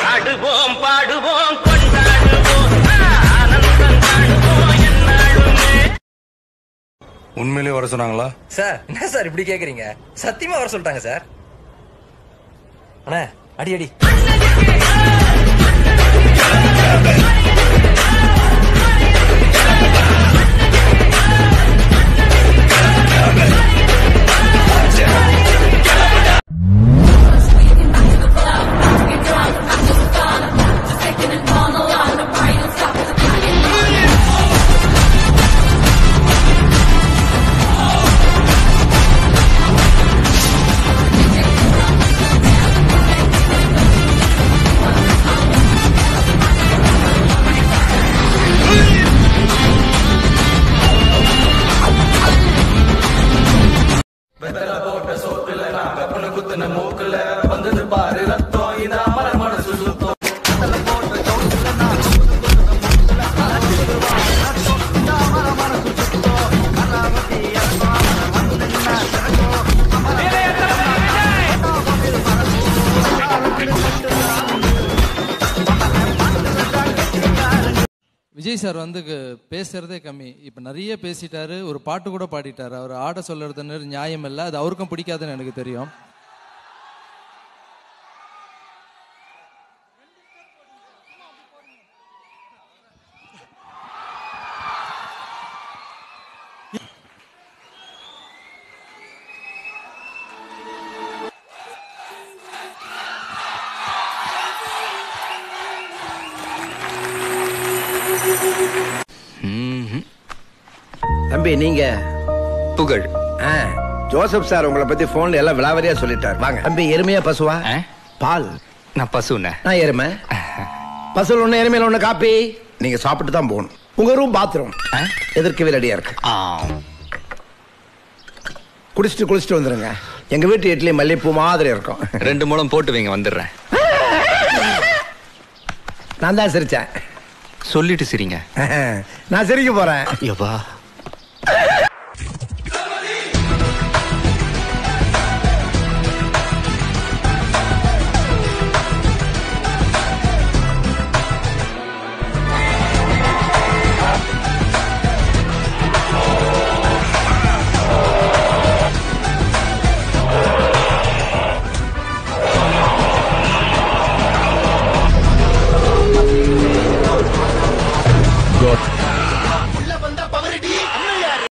ஆடுவோம் பாடுவோம் கொண்டாடுவோம் ஆனந்தம் காணுவோம் என்னாலுமே உண்மையிலேயே வர சொன்னாங்களா சார் என்ன சார் இப்படி கேக்குறீங்க சத்தியமா வர சொல்லிட்டாங்க சார் அண்ணா அடி அடி விஜய் சார் வந்து க- பேசுறதே கம்மி இப்போ நிறைய பேசிட்டாரு ஒரு பாட்டு கூட பாடிட்டாரு அவர் ஆட சொல்றதுன்னு நியாயம் இல்லை அது அவருக்கும் பிடிக்காதுன்னு எனக்கு தெரியும் தம்பி நீங்க புகழ் ஆ, ஜோசப் சார் உங்களை பத்தி போன்ல எல்லாம் விளாவரியா சொல்லிட்டார் வாங்க தம்பி எருமையா பசுவா ஆ? பால் நான் பசுண்ணே நான் எருமை பசுல ஒண்ணு எருமையில ஒண்ணு காப்பி நீங்க சாப்பிட்டு தான் போகணும் உங்க ரூம் பாத்ரூம் ஆ? எதிர்க்கவே ரெடியா இருக்கு ஆ குடிச்சிட்டு குளிச்சிட்டு வந்துருங்க எங்க வீட்டு இட்லி மல்லிகைப்பூ மாதிரி இருக்கும் ரெண்டு மூலம் போட்டு வைங்க வந்துடுறேன் நான் தான் சிரிச்சேன் சொல்லிட்டு சிரிங்க நான் சிரிக்க போறேன் யப்பா